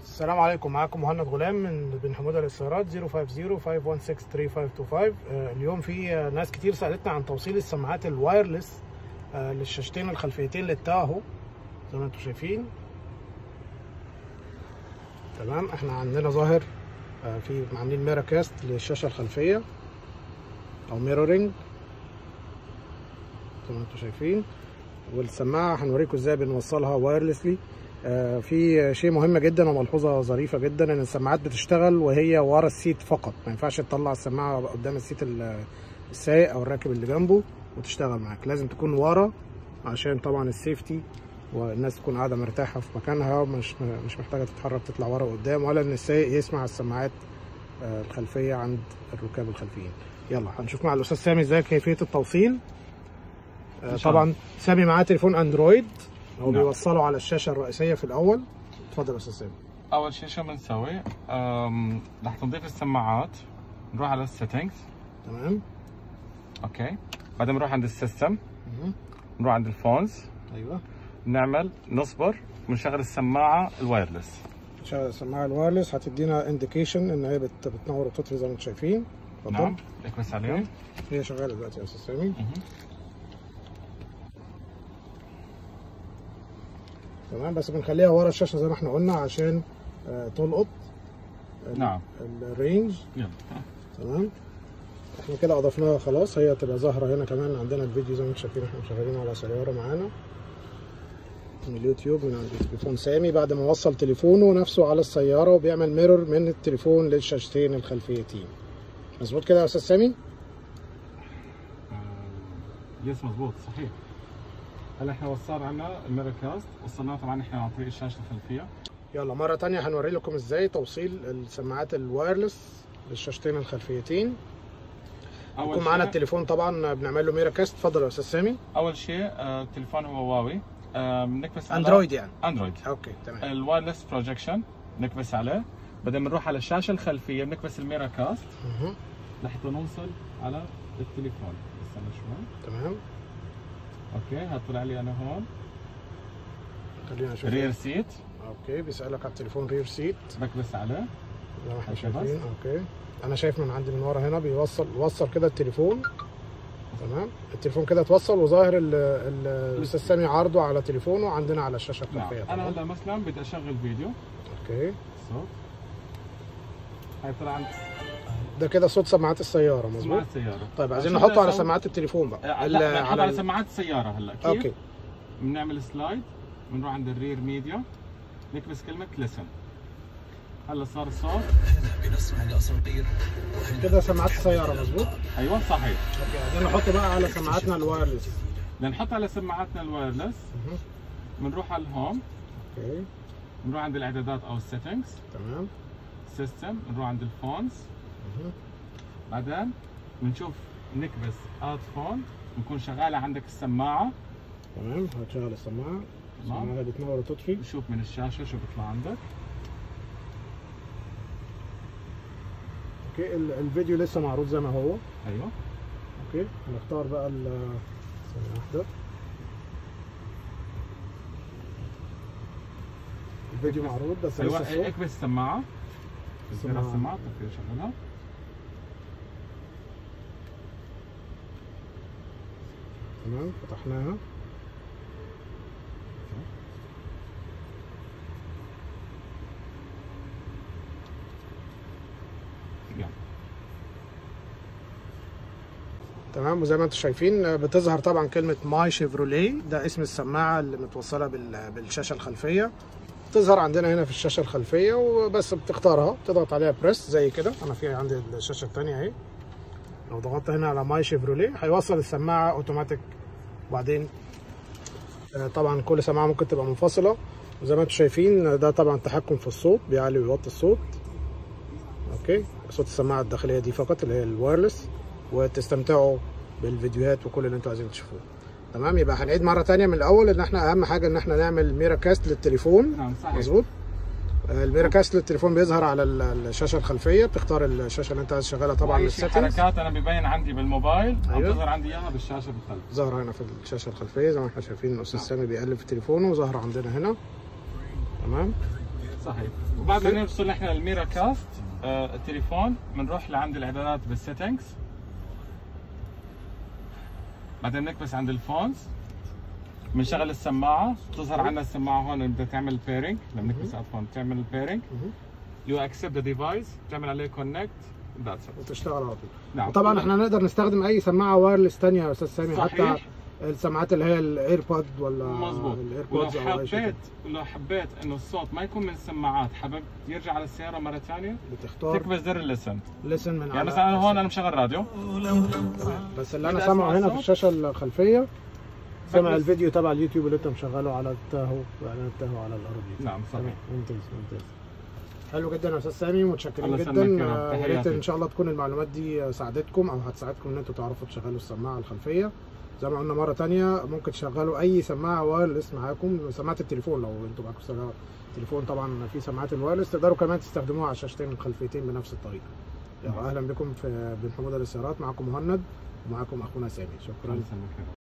السلام عليكم معاكم مهند غلام من بن حموده للسيارات 050-516-3525 آه، اليوم في آه، ناس كتير سالتنا عن توصيل السماعات الوايرلس آه، للشاشتين الخلفيتين للتاهو زي ما انتم شايفين تمام احنا عندنا ظاهر آه، في عاملين ميرا كاست للشاشه الخلفيه او ميرورنج زي ما انتم شايفين والسماعه هنوريكم ازاي بنوصلها وايرلسلي آه، في شيء مهم جدا وملحوظه ظريفه جدا ان السماعات بتشتغل وهي ورا السيت فقط ما ينفعش تطلع السماعه قدام السيت ال- السايق او الراكب اللي جنبه وتشتغل معاك لازم تكون ورا عشان طبعا السيفتي والناس تكون قاعده مرتاحه في مكانها مش مش محتاجه تتحرك تطلع ورا وقدام ولا ان السايق يسمع السماعات آه، الخلفيه عند الركاب الخلفيين يلا هنشوف مع الاستاذ سامي ازاي كيفيه التوصيل آه، إن شاء الله. طبعا سامي معاه تليفون اندرويد هو نعم. بيوصله على الشاشه الرئيسيه في الاول اتفضل يا استاذ سامي اول شيء شو بنسوي أم، رح نضيف السماعات نروح على السيتنجز تمام اوكي بعدين بنروح عند السيستم مهم. نروح عند الفونز ايوه نعمل نصبر ونشغل السماعه الوايرلس شغل السماعه الوايرلس هتدينا انديكيشن ان هي بت- بتنور وتطفي زي ما انتم شايفين اتفضل نعم ليك بس عليهم هي شغاله دلوقتي يا استاذ سامي مهم. تمام بس بنخليها ورا الشاشه زي ما احنا قلنا عشان آه، تلقط ال- نعم. الرينج يلا تمام احنا كده اضفناها خلاص هي تبقى ظاهره هنا كمان عندنا الفيديو زي ما انتم شايفين احنا شغالين على سياره معانا من اليوتيوب من عند تليفون سامي بعد ما وصل تليفونه نفسه على السياره وبيعمل ميرور من التليفون للشاشتين الخلفيتين مظبوط كده يا استاذ سامي يس مضبوط صحيح هلا احنا صار عندنا الميرور كاست وصلناه طبعا احنا عن طريق الشاشه الخلفيه يلا مرة تانية هنوري لكم ازاي توصيل السماعات الوايرلس للشاشتين الخلفيتين اول يكون معانا شيء التليفون طبعا بنعمل له ميرا كاست اتفضل يا استاذ سامي اول شيء آه، التليفون هو واوي آه، بنكبس على اندرويد يعني اندرويد اوكي تمام الوايرلس بروجكشن نكبس عليه بعدين بنروح على الشاشه الخلفيه بنكبس الميرا كاست مهم. لحتى نوصل على التليفون استنى شوي تمام اوكي هطلع لي انا هون خلينا نشوف رير سيت اوكي بيسألك على التليفون رير سيت بكبس عليه زي ما احنا ماشي بس. شايفين اوكي انا شايف من عندي من ورا هنا بيوصل وصل كده التليفون تمام التليفون كده اتوصل وظاهر ال- ال- الاستاذ سامي عارضه على تليفونه عندنا على الشاشه نعم الخلفيه انا طبعا هلا مثلا بدي اشغل فيديو اوكي صوت هاي طلع عند ده كده صوت سماعات السياره مظبوط سماعات السياره طيب عايزين شو نحطه بدنا على نسوي؟ سماعات التليفون بقى آه، ال- لا نحط على ال- سماعات السياره هلا كيف؟ اوكي بنعمل سلايد بنروح عند الرير ميديا نكبس كلمه لسن هلا صار الصوت كده سماعات السياره مظبوط ايوه صحيح اوكي عايزين نحطه بقى على سماعاتنا الوايرلس لنحط على سماعاتنا الوايرلس مهم. بنروح على الهوم اوكي بنروح عند الاعدادات او السيتنجز تمام سيستم بنروح عند الفونز مهم. بعدين بنشوف نكبس اد فون بنكون شغاله عندك السماعه تمام هتشغل السماعه تمام. السماعه بتنور وتطفي بشوف من الشاشه شو بيطلع عندك اوكي ال- الفيديو لسه معروض زي ما هو ايوه اوكي هنختار بقى ال ثانية واحدة الفيديو معروض بس ايوه لسه الصوت اكبس السماعه السماعة. السماعه السماعه طفي شغلها تمام فتحناها يلا تمام وزي ما انتم شايفين آه، بتظهر طبعا كلمة ماي شيفروليه ده اسم السماعة اللي متوصلة بال- بالشاشة الخلفية تظهر عندنا هنا في الشاشة الخلفية وبس بتختارها تضغط عليها بريس زي كده انا في عندي الشاشة التانية اهي لو ضغطت هنا على ماي شيفروليه هيوصل السماعة اوتوماتيك وبعدين آه، طبعا كل سماعة ممكن تبقى منفصلة وزي ما انتم شايفين آه، ده طبعا تحكم في الصوت بيعلي ويوطي الصوت اوكي صوت السماعة الداخلية دي فقط اللي هي الوايرلس وتستمتعوا بالفيديوهات وكل اللي انتوا عايزين تشوفوه تمام يبقى هنعيد مره تانية من الاول ان احنا اهم حاجه ان احنا نعمل ميرا كاست للتليفون نعم صحيح مظبوط آه، الميرا كاست للتليفون بيظهر على ال- الشاشه الخلفيه بتختار الشاشه اللي انت عايز تشغلها طبعا من أي شيء السيتنجز حركات انا ببين عندي بالموبايل عم أيوة. تظهر عندي اياها بالشاشه بالخلف ظاهره هنا في الشاشه الخلفيه زي ما احنا شايفين الاستاذ سامي بيقلب في تليفونه وظاهره عندنا هنا تمام صحيح وبعد ما نوصل احنا للميرا كاست آه التليفون بنروح لعند الاعدادات بالسيتنجز بعدين نكبس عند الفونز بنشغل السماعه بتظهر عندنا السماعه هون بدها تعمل بيرنج لما نكبس على الفون تعمل البيرنج مهم. يو اكسبت ذا ديفايس بتعمل عليه كونكت ذاتس وتشتغل على طول نعم طبعا احنا نقدر نستخدم اي سماعه وايرلس ثانيه يا استاذ سامي حتى صحيح السماعات اللي هي الايربود ولا مظبوط ولو الايربودز او اي شيء حبيت لو حبيت انه الصوت ما يكون من السماعات حابب يرجع على السياره مره ثانيه بتختار تكبس زر اللسن لسن من يعني على مثلا أنا هون انا مشغل راديو بس اللي انا بدي سامعه أسمع هنا في الصوت. الشاشه الخلفيه سامع بس- الفيديو تبع اليوتيوب اللي انت مشغله على التاهو اعلان التاهو على الارض نعم صحيح ممتاز ممتاز حلو جدا يا استاذ سامي متشكرين الله جدا يسلمك يا رب. آه، يا ريت تحياتي. ان شاء الله تكون المعلومات دي ساعدتكم او هتساعدكم ان انتوا تعرفوا تشغلوا السماعه الخلفيه زي ما قلنا مره تانية ممكن تشغلوا اي سماعه وايرلس معاكم سماعه التليفون لو انتوا معاكم سماعة تليفون طبعا في سماعات الوايرلس تقدروا كمان تستخدموها على الشاشتين الخلفيتين بنفس الطريقه يلا اهلا بكم في بن حموده للسيارات معكم مهند ومعكم اخونا سامي شكرا الله يسلمك يا رب.